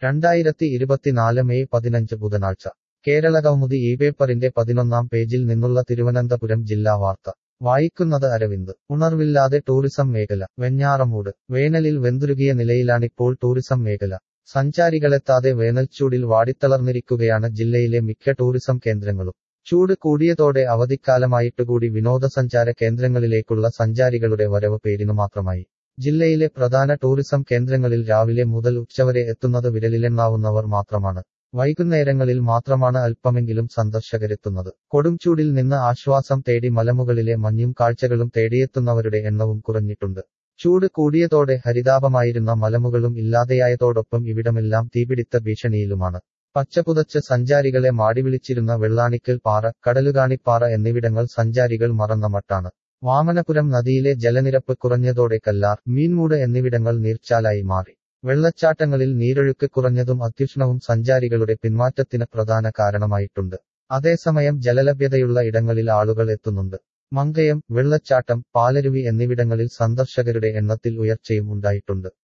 രണ്ടായിരത്തി ഇരുപത്തിനാല് മെയ് പതിനഞ്ച് ബുധനാഴ്ച കേരള കൗമുദി ഈ പേപ്പറിന്റെ പതിനൊന്നാം പേജിൽ നിന്നുള്ള തിരുവനന്തപുരം ജില്ലാ വാർത്ത വായിക്കുന്നത് അരവിന്ദ് ഉണർവില്ലാതെ ടൂറിസം മേഖല വെഞ്ഞാറമൂട് വേനലിൽ വെന്തുരുകിയ നിലയിലാണിപ്പോൾ ടൂറിസം മേഖല സഞ്ചാരികളെത്താതെ വേനൽച്ചൂടിൽ വാടിത്തളർന്നിരിക്കുകയാണ് ജില്ലയിലെ മിക്ക ടൂറിസം കേന്ദ്രങ്ങളും ചൂട് കൂടിയതോടെ അവധിക്കാലമായിട്ടുകൂടി വിനോദസഞ്ചാര കേന്ദ്രങ്ങളിലേക്കുള്ള സഞ്ചാരികളുടെ വരവ് പേരിനു മാത്രമായി ജില്ലയിലെ പ്രധാന ടൂറിസം കേന്ദ്രങ്ങളിൽ രാവിലെ മുതൽ ഉച്ചവരെ എത്തുന്നത് വിരലിലെണ്ണാവുന്നവർ മാത്രമാണ് വൈകുന്നേരങ്ങളിൽ മാത്രമാണ് അല്പമെങ്കിലും സന്ദർശകരെത്തുന്നത് കൊടുംചൂടിൽ നിന്ന് ആശ്വാസം തേടി മലമുകളിലെ മഞ്ഞും കാഴ്ചകളും തേടിയെത്തുന്നവരുടെ എണ്ണവും കുറഞ്ഞിട്ടുണ്ട് ചൂട് കൂടിയതോടെ ഹരിതാപമായിരുന്ന മലമുകളും ഇല്ലാതെയായതോടൊപ്പം ഇവിടമെല്ലാം തീപിടിത്ത ഭീഷണിയിലുമാണ് പച്ചപുതച്ച് സഞ്ചാരികളെ മാടിവിളിച്ചിരുന്ന വെള്ളാണിക്കൽ പാറ കടലുകാണിപ്പാറ എന്നിവിടങ്ങൾ സഞ്ചാരികൾ മറന്ന മട്ടാണ് വാമനപുരം നദിയിലെ ജലനിരപ്പ് കുറഞ്ഞതോടെ കല്ലാർ മീൻമൂട് എന്നിവിടങ്ങൾ നീർച്ചാലായി മാറി വെള്ളച്ചാട്ടങ്ങളിൽ നീരൊഴുക്ക് കുറഞ്ഞതും അത്യുഷ്ണവും സഞ്ചാരികളുടെ പിന്മാറ്റത്തിന് പ്രധാന കാരണമായിട്ടുണ്ട് അതേസമയം ജലലഭ്യതയുള്ള ഇടങ്ങളിൽ ആളുകൾ എത്തുന്നുണ്ട് മങ്കയം വെള്ളച്ചാട്ടം പാലരുവി എന്നിവിടങ്ങളിൽ സന്ദർശകരുടെ എണ്ണത്തിൽ ഉയർച്ചയും ഉണ്ടായിട്ടുണ്ട്